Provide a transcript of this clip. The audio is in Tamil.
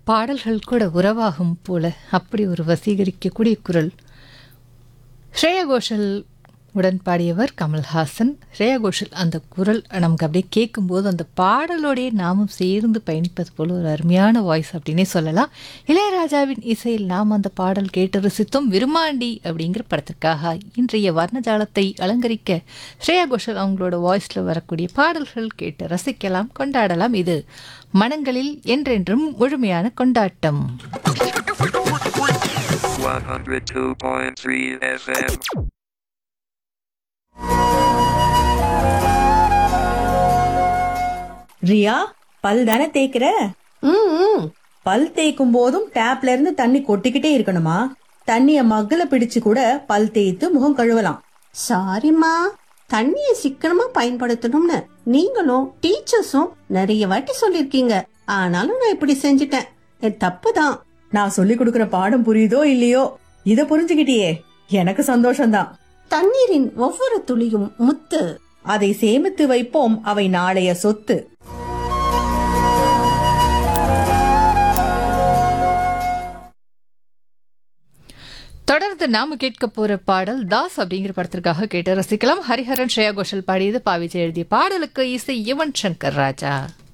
பாடல்கள் கூட உறவாகும் போல அப்படி ஒரு வசீகரிக்கக்கூடிய குரல் ஸ்ரேயா கோஷல் உடன் பாடியவர் கமல்ஹாசன் ஸ்ரேயா கோஷல் அந்த குரல் நமக்கு அப்படியே கேட்கும்போது அந்த பாடலோடையே நாமும் சேர்ந்து பயணிப்பது போல ஒரு அருமையான வாய்ஸ் அப்படின்னே சொல்லலாம் இளையராஜாவின் இசையில் நாம் அந்த பாடல் கேட்டு ரசித்தோம் விருமாண்டி அப்படிங்கிற படத்திற்காக இன்றைய வர்ணஜாலத்தை அலங்கரிக்க ஸ்ரேயா கோஷல் அவங்களோட வாய்ஸில் வரக்கூடிய பாடல்கள் கேட்டு ரசிக்கலாம் கொண்டாடலாம் இது மனங்களில் என்றென்றும் முழுமையான கொண்டாட்டம் 102.3 FM. ரியா பல் தானே தேய்க்கிற ம் பல் தேய்க்கும் போதும் டேப்ல இருந்து தண்ணி கொட்டிக்கிட்டே இருக்கணுமா தண்ணிய மக்குல பிடிச்சு கூட பல் தேய்த்து முகம் கழுவலாம் சாரிம்மா தண்ணியை சிக்கனமா பயன்படுத்தணும்னு நீங்களும் டீச்சர்ஸும் நிறைய வாட்டி சொல்லிருக்கீங்க ஆனாலும் நான் இப்படி செஞ்சிட்டேன் என் தப்பு தான் நான் சொல்லி கொடுக்கிற பாடம் புரியுதோ இல்லையோ இத புரிஞ்சுக்கிட்டியே எனக்கு சந்தோஷம்தான் தண்ணீரின் ஒவ்வொரு துளியும் முத்து அதை சேமித்து வைப்போம் அவை நாளைய சொத்து தொடர்ந்து நாம கேட்க போற பாடல் தாஸ் அப்படிங்கிற படத்திற்காக கேட்டு ரசிக்கலாம் ஹரிஹரன் ஸ்ரேயா கோஷல் பாடியது பாவிஜய் எழுதிய பாடலுக்கு இசை யுவன் சங்கர் ராஜா